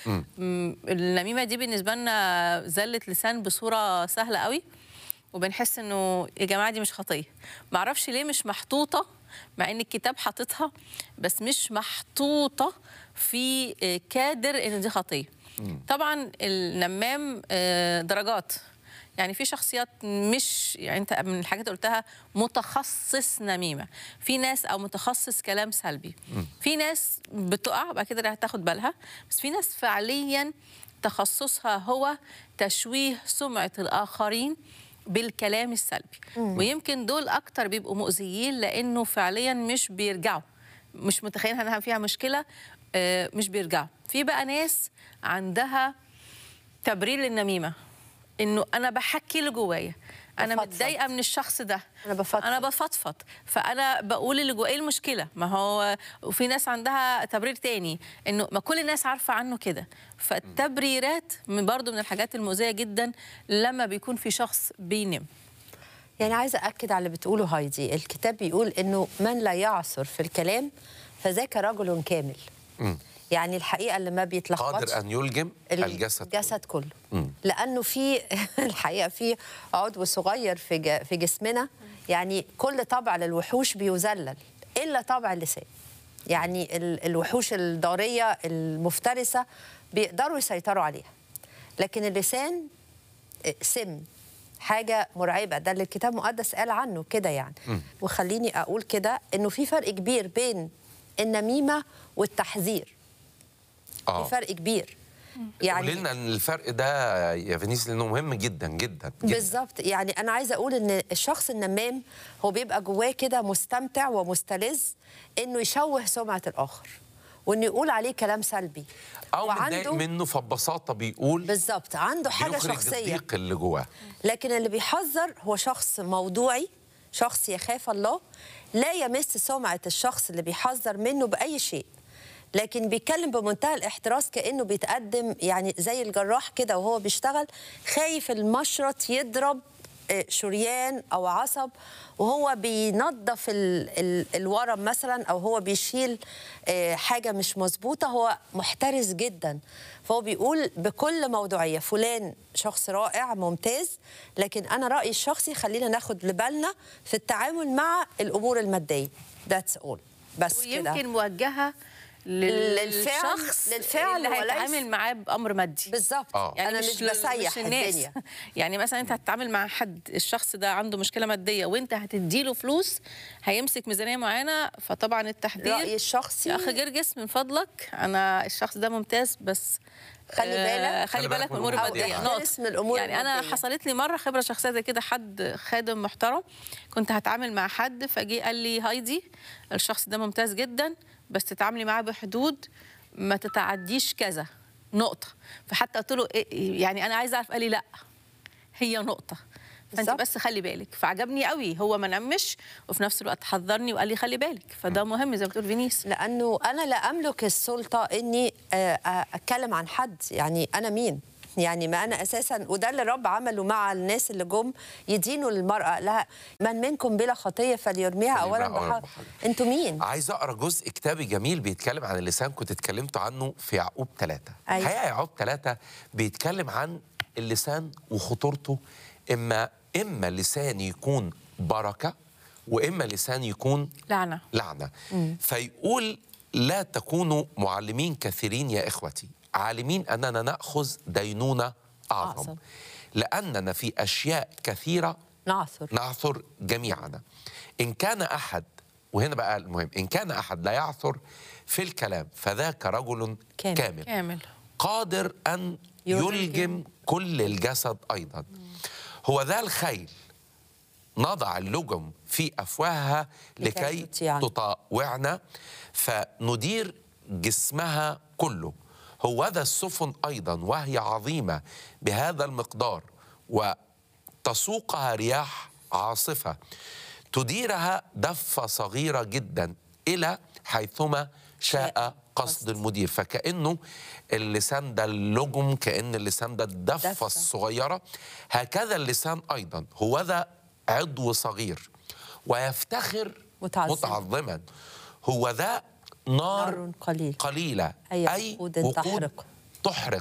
مم، النميمه دي بالنسبه لنا زله لسان بصوره سهله قوي وبنحس انه يا جماعه دي مش خطيه معرفش ليه مش محطوطه مع ان الكتاب حاططها بس مش محطوطه في آه، كادر ان دي خطيه طبعا النمام آه، درجات يعني في شخصيات مش يعني انت من الحاجات اللي قلتها متخصص نميمه في ناس او متخصص كلام سلبي في ناس بتقع بعد كده هتاخد بالها بس في ناس فعليا تخصصها هو تشويه سمعه الاخرين بالكلام السلبي ويمكن دول اكتر بيبقوا مؤذيين لانه فعليا مش بيرجعوا مش متخيلين انها فيها مشكله آه، مش بيرجعوا في بقى ناس عندها تبرير للنميمه انه انا بحكي اللي جوايا انا بفضفض. متضايقه من الشخص ده أنا بفضفض. انا بفضفض فانا بقول اللي جوايا ايه المشكله ما هو وفي ناس عندها تبرير تاني انه ما كل الناس عارفه عنه كده فالتبريرات من برضو من الحاجات المؤذيه جدا لما بيكون في شخص بينم يعني عايزه اكد على اللي بتقوله هايدي الكتاب بيقول انه من لا يعصر في الكلام فذاك رجل كامل يعني الحقيقه اللي ما بيتلخبطش قادر ان يلجم الجسد كله. الجسد كله لانه في الحقيقه في عضو صغير في ج- في جسمنا يعني كل طبع للوحوش بيذلل الا طبع اللسان يعني ال- الوحوش الضاريه المفترسه بيقدروا يسيطروا عليها لكن اللسان سم حاجة مرعبة ده اللي الكتاب المقدس قال عنه كده يعني وخليني أقول كده إنه في فرق كبير بين النميمة والتحذير اه في فرق كبير يعني يعني لنا ان الفرق ده يا فينيس لانه مهم جدا جدا, جداً. بالظبط يعني انا عايزه اقول ان الشخص النمام هو بيبقى جواه كده مستمتع ومستلذ انه يشوه سمعه الاخر وانه يقول عليه كلام سلبي او متضايق منه فببساطه بيقول بالظبط عنده حاجه بيخرج شخصيه الضيق اللي جواه لكن اللي بيحذر هو شخص موضوعي شخص يخاف الله لا يمس سمعة الشخص اللي بيحذر منه بأي شيء لكن بيتكلم بمنتهى الاحتراس كأنه بيتقدم يعني زي الجراح كده وهو بيشتغل خايف المشرط يضرب آه، شريان او عصب وهو بينظف ال ال الورم مثلا او هو بيشيل آه، حاجه مش مظبوطه هو محترس جدا فهو بيقول بكل موضوعيه فلان شخص رائع ممتاز لكن انا رايي الشخصي خلينا ناخد لبالنا في التعامل مع الامور الماديه ذاتس اول بس كده ويمكن موجهه للفعل- للشخص للفعل اللي وليس- هيتعامل معاه بامر مادي بالظبط آه. انا مش, لل- بسيح الناس. الدنيا يعني مثلا انت هتتعامل مع حد الشخص ده عنده مشكله ماديه وانت هتديله فلوس هيمسك ميزانيه معينه فطبعا التحذير رايي الشخصي يا اخ جرجس من فضلك انا الشخص ده ممتاز بس خلي آه، بالك. خلي بالك من الامور أو الماديه احترس من الأمور يعني انا المادية. حصلت لي مره خبره شخصيه زي كده حد خادم محترم كنت هتعامل مع حد فجي قال لي هايدي الشخص ده ممتاز جدا بس تتعاملي معاه بحدود ما تتعديش كذا نقطه فحتى قلت له إيه يعني انا عايزه اعرف قال لي لا هي نقطه فانت بالظبط. بس خلي بالك فعجبني قوي هو ما نمش وفي نفس الوقت حذرني وقال لي خلي بالك فده مهم زي ما بتقول فينيس لانه انا لا املك السلطه اني آه، آه، اتكلم عن حد يعني انا مين يعني ما انا اساسا وده اللي الرب عمله مع الناس اللي جم يدينوا للمراه لها من منكم بلا خطيه فليرميها اولا فليرميها أولاً بحر بحجر. انتوا مين عايز اقرا جزء كتابي جميل بيتكلم عن اللسان كنت اتكلمت عنه في يعقوب ثلاثة أيوة. الحقيقه يعقوب ثلاثة بيتكلم عن اللسان وخطورته اما اما لسان يكون بركه واما لسان يكون لعنه لعنه فيقول لا تكونوا معلمين كثيرين يا اخوتي عالمين اننا ناخذ دينونه اعظم أعظم. لاننا في اشياء كثيره نعثر نعثر جميعنا إن كان أحد وهنا بقى المهم إن كان أحد لا يعثر في الكلام فذاك رجل كامل. كامل, كامل. كامل قادر أن يلجم. يلجم كل الجسد أيضا هو ذا الخيل نضع اللجم في أفواهها لكي لكي تطيعنا. تطاوعنا فندير جسمها كله هو ذا السفن أيضا وهي عظيمة بهذا المقدار وتسوقها رياح عاصفة تديرها دفة صغيرة جدا إلى حيثما شاء قصد المدير فكأنه اللسان ده اللجم كأن اللسان ده الدفة دفة. الصغيرة هكذا اللسان أيضا هو ذا عضو صغير ويفتخر متعظما. متعظما هو ذا نار نار قليل قليلة أي أي وقود وقود تحرق. تحرق